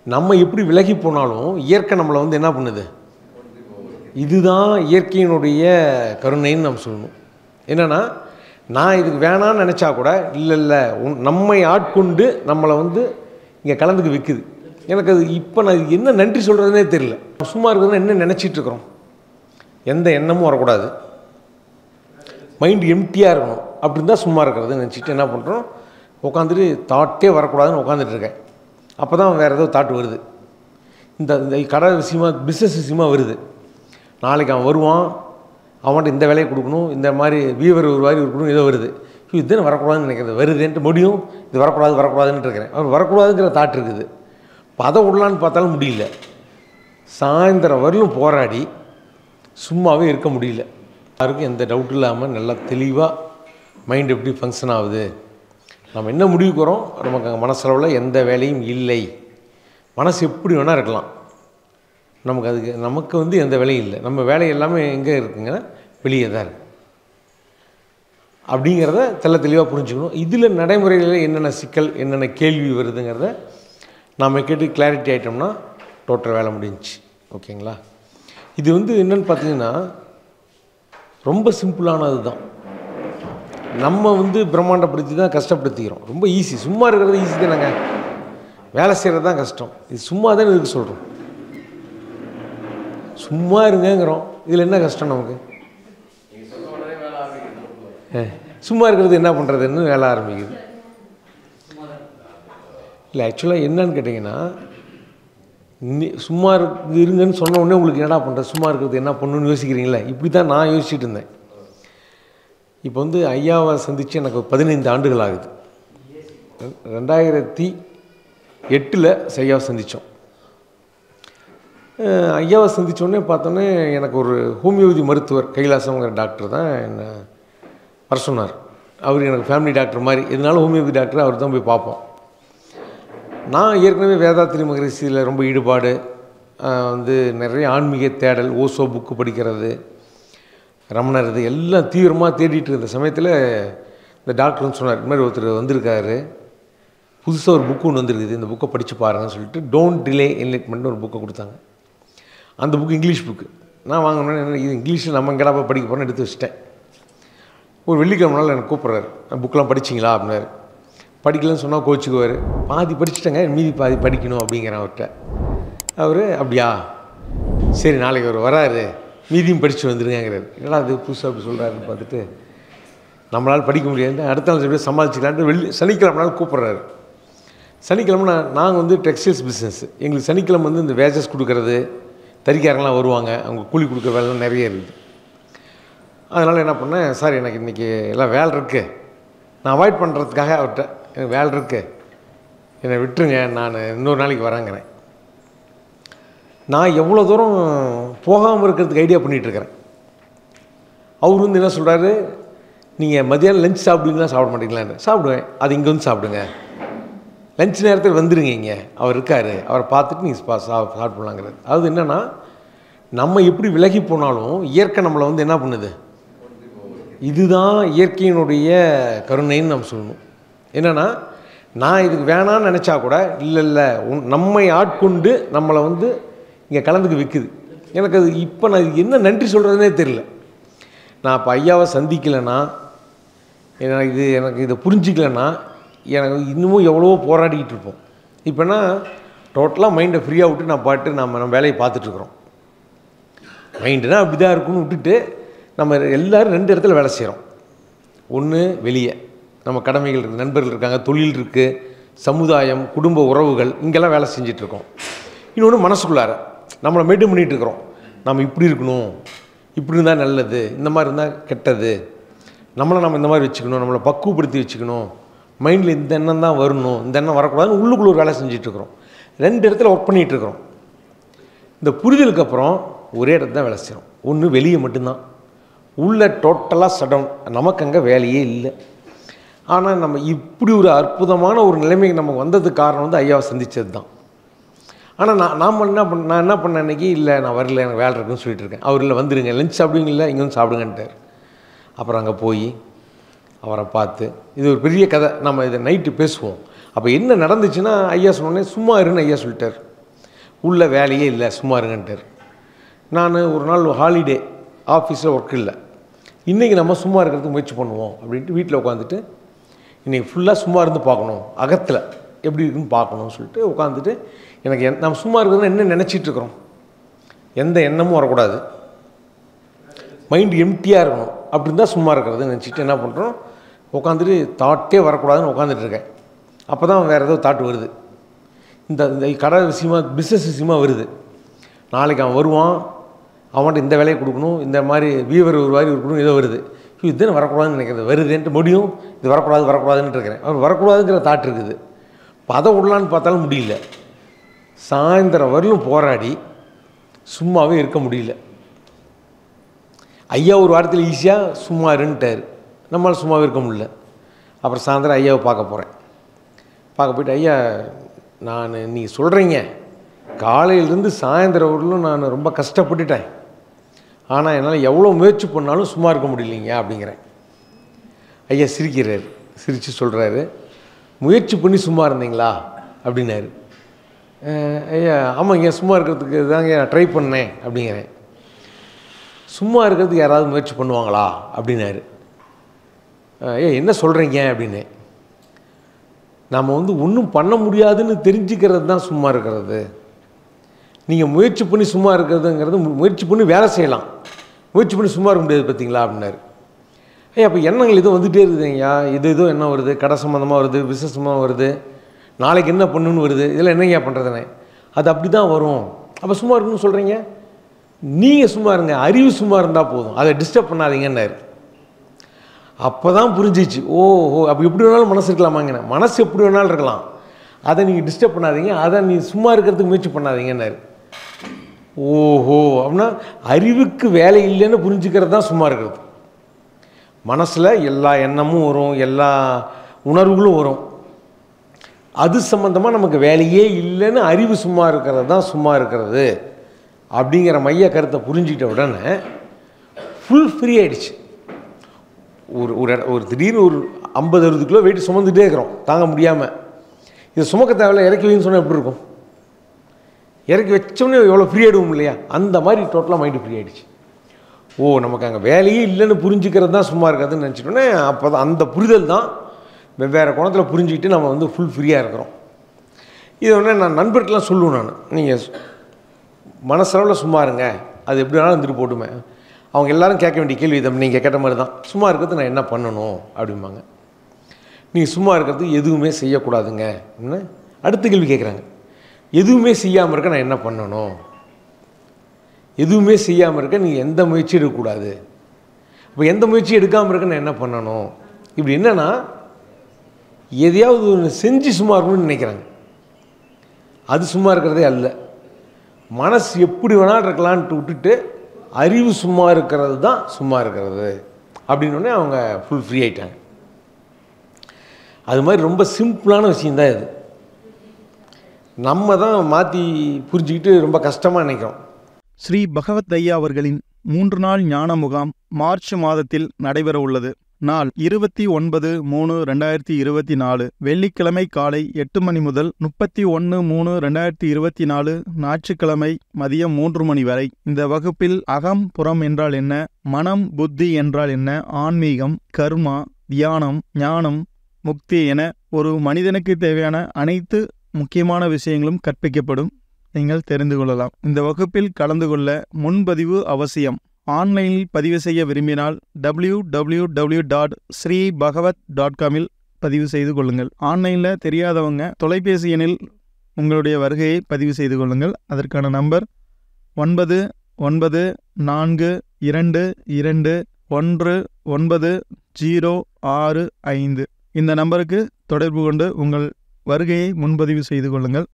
நம்ம எப்படி விலகி போனாலும் இயற்கை நம்மளை வந்து என்ன பண்ணுது இதுதான் இயற்கையினுடைய கருணைன்னு நம்ம சொல்லணும் என்னென்னா நான் இதுக்கு வேணான்னு நினச்சா கூட இல்லை இல்லை உன் நம்மை ஆட்கொண்டு நம்மளை வந்து இங்கே கலந்துக்கு விற்குது எனக்கு அது இப்போ நான் இது என்ன நன்றி சொல்கிறதுனே தெரியல சும்மா இருக்கிறதுனா என்ன நினச்சிட்டு இருக்கிறோம் எந்த எண்ணமும் வரக்கூடாது மைண்ட் எம்டியாக இருக்கணும் அப்படி இருந்தால் சும்மா இருக்கிறது நினச்சிட்டு என்ன பண்ணுறோம் உட்காந்துட்டு தாட்டே வரக்கூடாதுன்னு உட்காந்துட்டு இருக்கேன் அப்போ தான் வேறு ஏதோ தாட் வருது இந்த இந்த கடை விஷயமா பிஸ்னஸ் விஷயமா வருது நாளைக்கு அவன் வருவான் அவன்கிட்ட இந்த வேலையை கொடுக்கணும் இந்த மாதிரி வீவர் ஒரு மாதிரி இருக்கணும் ஏதோ வருது ஐயோ இதுன்னு வரக்கூடாதுன்னு நினைக்கிறது வருதுன்ட்டு முடியும் இது வரக்கூடாது வரக்கூடாதுன்னு இருக்கிறேன் அவர் வரக்கூடாதுங்கிற தாட் இருக்குது பதை விடலான்னு பார்த்தாலும் முடியல சாயந்தரம் வரலும் போராடி சும்மாவே இருக்க முடியல யாருக்கும் எந்த டவுட் இல்லாமல் நல்லா தெளிவாக மைண்ட் எப்படி ஃபங்க்ஷன் ஆகுது நம்ம என்ன முடிவுக்கு வரோம் நமக்கு அங்கே மனசளவில் எந்த வேலையும் இல்லை மனசு எப்படி வேணால் இருக்கலாம் நமக்கு அதுக்கு நமக்கு வந்து எந்த வேலையும் இல்லை நம்ம வேலை எல்லாமே எங்கே இருக்குங்கன்னா வெளியே தான் இருக்கு அப்படிங்கிறத தெள்ள தெளிவாக புரிஞ்சுக்கணும் இதில் நடைமுறையில் என்னென்ன சிக்கல் என்னென்ன கேள்வி வருதுங்கிறத நாம் கேட்டு கிளாரிட்டி ஆகிட்டோம்னா டோட்டல் வேலை முடிஞ்சுச்சு ஓகேங்களா இது வந்து என்னென்னு பார்த்தீங்கன்னா ரொம்ப சிம்பிளானது தான் நம்ம வந்து பிரம்மாண்டப்படுத்தி தான் கஷ்டப்படுத்திக்கிறோம் ரொம்ப ஈஸி சும்மா இருக்கிறது ஈஸி தானேங்க வேலை செய்கிறது தான் கஷ்டம் இது சும்மா தானே இதுக்கு சொல்கிறோம் சும்மா இருங்கங்கிறோம் இதில் என்ன கஷ்டம் நமக்கு அஹ், சும்மா இருக்கிறது என்ன பண்ணுறதுன்னு வேலை ஆரம்பிக்குது இல்லை ஆக்சுவலாக என்னன்னு கேட்டிங்கன்னா நீ- சும்மா இருக்கு இருங்கன்னு சொன்ன உடனே உங்களுக்கு என்னடா பண்ணுறது சும்மா இருக்கிறது என்ன பண்ணணும்னு யோசிக்கிறீங்களே இப்படி தான் நான் யோசிச்சுட்டு இருந்தேன் இப்போ வந்து ஐயாவை சந்தித்து எனக்கு பதினைந்து ஆண்டுகள் ஆகுது ரெ- ரெண்டாயிரத்தி எட்டில் ஐயாவை சந்தித்தோம் ஐயாவை சந்திச்ச உடனே பார்த்தோன்னே எனக்கு ஒரு ஹோமியோபதி மருத்துவர் கைலாசம்ங்கிற டாக்டர் தான் என்னை வர சொன்னார் அவர் எனக்கு ஃபேமிலி டாக்டர் மாதிரி இதனால ஹோமியோபதி டாக்டர் அவர் தான் போய் பார்ப்போம் நான் ஏற்கனவே வேதாத்திரி மகரிஷியில் ரொம்ப ஈடுபாடு ஆஹ் வந்து நிறைய ஆன்மீக தேடல் ஓசோ புக்கு படிக்கிறது ரமணர் இது எல்லாம் தீவிரமாக தேடிட்டு இருந்த சமயத்தில் இந்த டாக்டர் வந்து சொன்னார் இது மாதிரி ஒருத்தர் வந்திருக்காரு புதுசாக ஒரு புக்கு ஒன்று வந்திருக்குது இந்த புக்கை படித்து பாருங்கன்னு சொல்லிட்டு டோன்ட் டிலே என்லைட்மெண்ட்னு ஒரு புக்கை கொடுத்தாங்க அந்த புக்கு இங்கிலீஷ் புக்கு நான் வாங்கினேன் என்ன இது இங்கிலீஷில் நம்ம எங்கடா போய் படிக்க போகிறோன்னு எடுத்து வச்சிட்டேன் ஒரு வெள்ளிக்கிழமை நாள் எனக்கு கூப்பிட்றாரு புக்கெலாம் படிச்சிங்களா அப்படின்னாரு படிக்கலன்னு சொன்னால் கோச்சுக்குவார் பாதி படிச்சுட்டேங்க மீதி பாதி படிக்கணும் அப்படிங்கிறேன் அவர்கிட்ட அவர் அப்படியா சரி நாளைக்கு அவர் வராரு மீதியும் படித்து வந்துருங்கிறாரு என்னடா அது புதுசாக அப்படி சொல்கிறாருன்னு பார்த்துட்டு நம்மளால் படிக்க முடியாது அடுத்த நாள் எப்படியும் சமாளிச்சுக்கலான்ட்டு வெள்ளி சனிக்கிழமை நாள் கூப்பிட்றாரு சனிக்கிழமை நான் நாங்கள் வந்து டெக்ஸ்டைல்ஸ் பிஸ்னஸ் எங்களுக்கு சனிக்கிழமை வந்து இந்த வேஜஸ் கொடுக்கறது தறிக்காரங்களாம் வருவாங்க அவங்க கூலி கொடுக்குற வேலைலாம் நிறைய இருக்குது அதனால் என்ன பண்ணேன் சார் எனக்கு இன்றைக்கி எல்லாம் வேலை இருக்குது நான் அவாய்ட் பண்ணுறதுக்காக அவர்கிட்ட எனக்கு வேலை இருக்குது என்னை விட்டுருங்க நான் இன்னொரு நாளைக்கு வரேங்கிறேன் நான் எவ்வளோ தூரம் போகாமல் இருக்கிறதுக்கு ஐடியா பண்ணிகிட்ருக்கிறேன் அவர் வந்து என்ன சொல்கிறாரு நீங்கள் மதியானம் லஞ்ச் சாப்பிடுவீங்களா சாப்பிட மாட்டீங்களான்னு சாப்பிடுவேன் அது இங்கே வந்து சாப்பிடுங்க லஞ்ச் நேரத்தில் வந்துருங்க இங்கே அவர் இருக்கார் அவரை பார்த்துட்டு நீங்கள் சா சா- சாப்பிடலாங்கிறது அதாவது என்னென்னா நம்ம எப்படி விலகி போனாலும் இயற்கை நம்மளை வந்து என்ன பண்ணுது இதுதான் இயற்கையினுடைய கருணைன்னு நம்ம சொல்லணும் என்னென்னா நான் இதுக்கு வேணான்னு நினச்சா கூட இல்லை இல்லை உன் நம்மை ஆட்கொண்டு நம்மளை வந்து இங்கே கலந்துக்க வைக்குது எனக்கு அது இப்போ நான் இதுக்கு என்ன நன்றி சொல்கிறதுனே தெரியல நான் இப்போ ஐயாவை சந்திக்கலைன்னா எனக்கு இது எனக்கு இதை புரிஞ்சிக்கலைன்னா எனக்கு இன்னமும் எவ்வளவோ போராடிக்கிட்டு இருப்போம் இப்போனா டோட்டலாக மைண்டை ஃப்ரீயாக விட்டு நான் பாட்டு நம்ம நம்ம வேலையை பார்த்துட்ருக்குறோம் மைண்டுனா அப்படி தான் இருக்குன்னு விட்டுட்டு நம்ம எல்லாரும் ரெண்டு இடத்துல வேலை செய்கிறோம் ஒன்று வெளியே நம்ம கடமைகள் இருக்குது நண்பர்கள் இருக்காங்க தொழில் இருக்குது சமுதாயம் குடும்ப உறவுகள் இங்கெல்லாம் வேலை செஞ்சிட்ருக்கோம் இன்னொன்று மனசுக்குள்ளார நம்மளை மெயின்டைன் பண்ணிகிட்டு இருக்கிறோம் நம்ம இப்படி இருக்கணும் இப்படி இருந்தால் நல்லது இந்த மாதிரி இருந்தால் கெட்டது நம்மளை நம்ம இந்த மாதிரி வச்சுக்கணும் நம்மளை பக்குவப்படுத்தி வச்சுக்கணும் மைண்டில் இந்த எண்ணம் தான் வரணும் இந்த எண்ணம் வரக்கூடாதுன்னு உள்ளுக்குள்ள ஒரு வேலை செஞ்சிட்ருக்குறோம் ரெண்டு இடத்துல ஒர்க் பண்ணிகிட்ருக்குறோம் இந்த புரிதலுக்கு அப்புறம் ஒரே இடத்துல தான் வேலை செய்கிறோம் ஒன்று வெளியே மட்டும்தான் உள்ள டோட்டலாக சடவுன் நமக்கு அங்கே வேலையே இல்லை ஆனால் நம்ம இப்படி ஒரு அற்புதமான ஒரு நிலைமைக்கு நமக்கு வந்ததுக்கு காரணம் வந்து ஐயாவை சந்தித்தது தான் ஆனால் நான் நாம் என்ன பண்ண நான் என்ன பண்ணேன் அன்றைக்கி இல்லை நான் வரல எனக்கு வேலை இருக்குன்னு சொல்லிட்டு இருக்கேன் அவர் இல்லை வந்துருங்க லஞ்ச் சாப்பிடுவீங்களா இங்கே வந்து சாப்பிடுங்கன்ட்டார் அப்புறம் அங்கே போய் அவரை பார்த்து இது ஒரு பெரிய கதை நம்ம இதை நைட்டு பேசுவோம் அப்போ என்ன நடந்துச்சுன்னா ஐயா சொன்னோடனே சும்மா இருன்னு ஐயா சொல்லிட்டார் உள்ள வேலையே இல்லை சும்மா இருங்கன்ட்டார் நான் ஒரு நாள் ஹாலிடே ஆஃபீஸில் ஒர்க் இல்லை இன்றைக்கி நம்ம சும்மா இருக்கிறதுக்கு முயற்சி பண்ணுவோம் அப்படின்ட்டு வீட்டில் உட்காந்துட்டு இன்றைக்கி ஃபுல்லாக சும்மா இருந்து பார்க்கணும் அகத்தில் எப்படி இருக்குன்னு பார்க்கணும்னு சொல்லிட்டு உட்காந்துட்டு எனக்கு என் நம்ம சும்மா இருக்கிறதுனா என்ன நினச்சிட்டு இருக்கிறோம் எந்த எண்ணமும் வரக்கூடாது மைண்ட் எம்டியாக இருக்கணும் அப்படி இருந்தால் சும்மா இருக்கிறது நினச்சிட்டு என்ன பண்ணுறோம் உட்காந்துட்டு தாட்டே வரக்கூடாதுன்னு உட்காந்துட்டு இருக்கேன் அப்போ தான் வேறு ஏதோ தாட் வருது இந்த இந்த கடை விஷயமா பிஸ்னஸ் விஷயமா வருது நாளைக்கு அவன் வருவான் அவன்கிட்ட இந்த வேலையை கொடுக்கணும் இந்த மாதிரி வீவர் ஒரு மாதிரி இருக்கணும் ஏதோ வருது ஐயோ இதுன்னு வரக்கூடாதுன்னு நினைக்கிறது வருதுன்ட்டு முடியும் இது வரக்கூடாது வரக்கூடாதுன்னு இருக்கிறேன் அவர் வரக்கூடாதுங்கிற தாட் இருக்குது பதம் விடலான்னு பார்த்தாலும் முடியல சாயந்தரம் வரலும் போராடி சும்மாவே இருக்க முடியல ஐயா ஒரு வாரத்தில் ஈஸியாக சும்மா இருன்ட்டார் நம்மளால் சும்மாவே இருக்க முடியல அப்புறம் சாயந்தரம் ஐயாவை பார்க்க போகிறேன் பார்க்க போயிட்டு ஐயா நான் நீங்கள் சொல்கிறீங்க காலையிலேருந்து சாயந்தரம் வரலும் நான் ரொம்ப கஷ்டப்பட்டுட்டேன் ஆனால் என்னால் எவ்வளோ முயற்சி பண்ணாலும் சும்மா இருக்க முடியலைங்க அப்படிங்கிறேன் ஐயா சிரிக்கிறார் சிரித்து சொல்கிறாரு முயற்சி பண்ணி சும்மா இருந்தீங்களா அப்படின்னாரு அஹ் ஐயா ஆமாங்க சும்மா இருக்கிறதுக்கு தாங்க நான் ட்ரை பண்ணேன் அப்படிங்கிறேன் சும்மா இருக்கிறதுக்கு யாராவது முயற்சி பண்ணுவாங்களா அப்படின்னாரு அஹ் ஐயா என்ன சொல்கிறீங்க அப்படின்னு நாம் வந்து ஒன்றும் பண்ண முடியாதுன்னு தெரிஞ்சுக்கிறது தான் சும்மா இருக்கிறது நீங்கள் முயற்சி பண்ணி சும்மா இருக்கிறதுங்கிறது மு- முயற்சி பண்ணி வேலை செய்யலாம் முயற்சி பண்ணி சும்மா இருக்க முடியாது பார்த்தீங்களா அப்படின்னாரு ஐயா அப்போ எண்ணங்கள் எதுவும் வந்துகிட்டே இருக்குதுங்கய்யா இது ஏதோ என்ன வருது கடை சம்மந்தமாக வருது பிஸ்னஸ் சம்மந்தமாக வருது நாளைக்கு என்ன பண்ணணும்னு வருது இதெல்லாம் என்னய்யா பண்ணுறதுனே அது அப்படி தான் வரும் அப்போ சும்மா இருக்கணும்னு சொல்கிறீங்க நீங்கள் சும்மா இருங்க அறிவு சும்மா இருந்தால் போதும் அதை டிஸ்டர்ப் பண்ணாதீங்கன்னாரு அப்போ தான் புரிஞ்சிச்சு ஓஹோ அப்போ எப்படி வேணாலும் மனசு இருக்கலாமாங்கண்ணே மனசு எப்படி வேணாலும் இருக்கலாம் அதை நீங்கள் டிஸ்டர்ப் பண்ணாதீங்க அதை நீ சும்மா இருக்கிறதுக்கு முயற்சி பண்ணாதீங்கன்னாரு ஓஹோ அப்படின்னா அறிவுக்கு வேலை இல்லைன்னு புரிஞ்சுக்கிறது தான் சும்மா இருக்கிறது மனசில் எல்லா எண்ணமும் வரும் எல்லா உணர்வுகளும் வரும் அது சம்மந்தமாக நமக்கு வேலையே இல்லைன்னு அறிவு சும்மா இருக்கிறது தான் சும்மா இருக்கிறது அப்படிங்கிற மைய கருத்தை புரிஞ்சுக்கிட்ட உடனே ஃபுல் ஃப்ரீ ஆயிடுச்சு ஒரு ஒரு இட- ஒரு திடீர்னு ஒரு ஐம்பது அறுபது கிலோ வெயிட் சுமந்துட்டே இருக்கிறோம் தாங்க முடியாமல் இது சுமக்க தேவையில்ல இறக்கி வைன்னு சொன்னால் எப்படி இருக்கும் இறக்கி வச்சோடனே எவ்வளோ ஃப்ரீ ஆகிடுவோம் இல்லையா அந்த மாதிரி டோட்டலாக மைண்டு ஃப்ரீ ஆயிடுச்சு ஓ நமக்கு அங்கே வேலையே இல்லைன்னு புரிஞ்சுக்கிறது தான் சும்மா இருக்காதுன்னு நினச்சிட்டோன்னே அப்போ தான் அந்த புரிதல் தான் வெவ்வேறு கோணத்தில் புரிஞ்சுக்கிட்டு நம்ம வந்து ஃபுல் ஃப்ரீயாக இருக்கிறோம் இது உடனே நான் நண்பர்கள்லாம் சொல்லுவேன் நான் நீங்கள் மனசளவில் சும்மா இருங்க அது எப்படி வேணாலும் இருந்துட்டு போட்டுமே அவங்க எல்லாரும் கேட்க வேண்டிய கேள்வி தம்பி நீங்கள் கேட்ட மாதிரி தான் சும்மா இருக்கிறது நான் என்ன பண்ணணும் அப்படிம்பாங்க நீங்கள் சும்மா இருக்கிறது எதுவுமே செய்யக்கூடாதுங்க அப்படின்னு அடுத்த கேள்வி கேட்குறாங்க எதுவுமே செய்யாமல் இருக்க நான் என்ன பண்ணணும் எதுவுமே செய்யாமல் இருக்க நீங்கள் எந்த முயற்சியும் எடுக்கக்கூடாது அப்போ எந்த முயற்சியும் எடுக்காமல் இருக்க நான் என்ன பண்ணணும் இப்படி என்னன்னா எதையாவது ஒன்று செஞ்சு சும்மா இருக்கணும்னு நினைக்கிறாங்க அது சும்மா இருக்கிறதே அல்ல மனசு எப்படி வேணாலும் இருக்கலான்ட்டு விட்டுட்டு அறிவு சும்மா இருக்கிறது தான் சும்மா இருக்கிறது அப்படின்னோடனே அவங்க ஃபுல் ஃப்ரீ ஆயிட்டாங்க அது மாதிரி ரொம்ப சிம்பிளான விஷயந்தான் இது நம்ம தான் மாற்றி புரிஞ்சுக்கிட்டு ரொம்ப கஷ்டமாக நினைக்கிறோம் ஸ்ரீ பகவத் ஐயா அவர்களின் மூன்று நாள் ஞான முகாம் மார்ச் மாதத்தில் நடைபெற உள்ளது நாள் இருபத்தி ஒன்பது மூணு ரெண்டாயிரத்தி இருபத்தி நாலு வெள்ளிக்கிழமை காலை எட்டு மணி முதல் முப்பத்தி ஒன்று மூணு ரெண்டாயிரத்தி இருபத்தி நாலு ஞாயிற்றுக்கிழமை மதியம் மூன்று மணி வரை இந்த வகுப்பில் அகம் புறம் என்றால் என்ன மனம் புத்தி என்றால் என்ன ஆன்மீகம் கர்மா தியானம் ஞானம் முக்தி என ஒரு மனிதனுக்கு தேவையான அனைத்து முக்கியமான விஷயங்களும் கற்பிக்கப்படும் நீங்கள் தெரிந்து கொள்ளலாம் இந்த வகுப்பில் கலந்து கொள்ள முன்பதிவு அவசியம் ஆன்லைனில் பதிவு செய்ய விரும்பினால் W W W dot Sri Bhagavad dot காமில் பதிவு செய்து கொள்ளுங்கள் ஆன்லைனில் தெரியாதவங்க தொலைபேசி எண்ணில் உங்களுடைய வருகையை பதிவு செய்து கொள்ளுங்கள் அதற்கான நம்பர் ஒன்பது ஒன்பது நான்கு இரண்டு இரண்டு ஒன்று ஒன்பது ஜீரோ ஆறு ஐந்து இந்த நம்பருக்கு தொடர்பு கொண்டு உங்கள் வருகையை முன்பதிவு செய்து கொள்ளுங்கள்